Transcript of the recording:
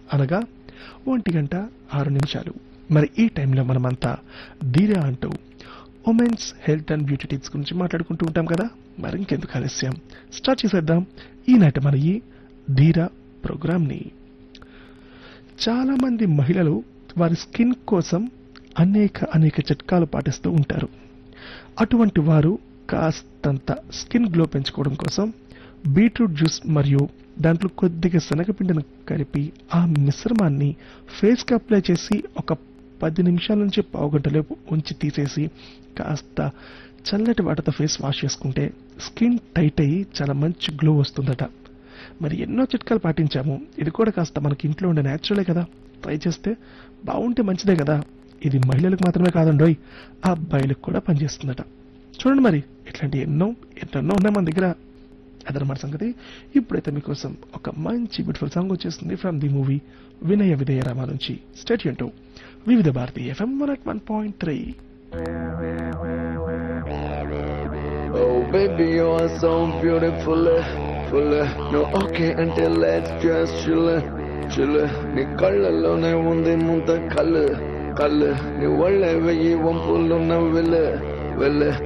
అనగా ఒంటి గంట ఆరు నిమిషాలు మరి ఈ టైంలో మనమంతా ధీరా అంటూ women's health and beauty tips గురించి మాట్లాడుకుంటూ ఉంటాం కదా మరి ఇంకెందుకు ఆలస్యం స్టార్ట్ చేసేద్దాం ఈనాటి మన ఈ ధీరా ప్రోగ్రామ్ని చాలా మంది మహిళలు వారి స్కిన్ కోసం అనేక అనేక చిట్కాలు పాటిస్తూ ఉంటారు అటువంటి వారు కాస్తంత స్కిన్ గ్లో పెంచుకోవడం కోసం బీట్రూట్ జ్యూస్ మరియు దాంట్లో కొద్దిగా శనగపిండిని కలిపి ఆ మిశ్రమాన్ని ఫేస్కి అప్లై చేసి ఒక పది నిమిషాల నుంచి పావు గంట లోపు ఉంచి తీసేసి కాస్త చల్లటి వాటితో ఫేస్ వాష్ చేసుకుంటే స్కిన్ టైట్ అయ్యి చాలా మంచి గ్లో వస్తుందట మరి ఎన్నో చిట్కాలు పాటించాము ఇది కూడా కాస్త మనకి ఇంట్లో ఉండే న్యాచురలే కదా ట్రై చేస్తే బాగుంటే మంచిదే కదా ఇది మహిళలకు మాత్రమే కాదండోయ్ ఆ అబ్బాయిలకు కూడా పనిచేస్తుందట చూడండి మరి ఇట్లాంటి ఎన్నో ఎన్నెన్నో ఉన్నాయి మన దగ్గర అదనమాట సంగతి ఇప్పుడైతే మీకోసం ఒక మంచి బ్యూటిఫుల్ సాంగ్ వచ్చేస్తుంది from the movie Vinaya Vidheya Rama నుంచి straight to Vividh Bharati FM one at one point three Oh baby, you are so beautiful, full. No okay until let's just chill, chill. నీ కళ్ళలోనే ఉంది ముంత కళ్ళు కళ్ళు నీ ఒళ్ళే వెయ్యి వంపులున్న వెళ్ళ వెళ్ళ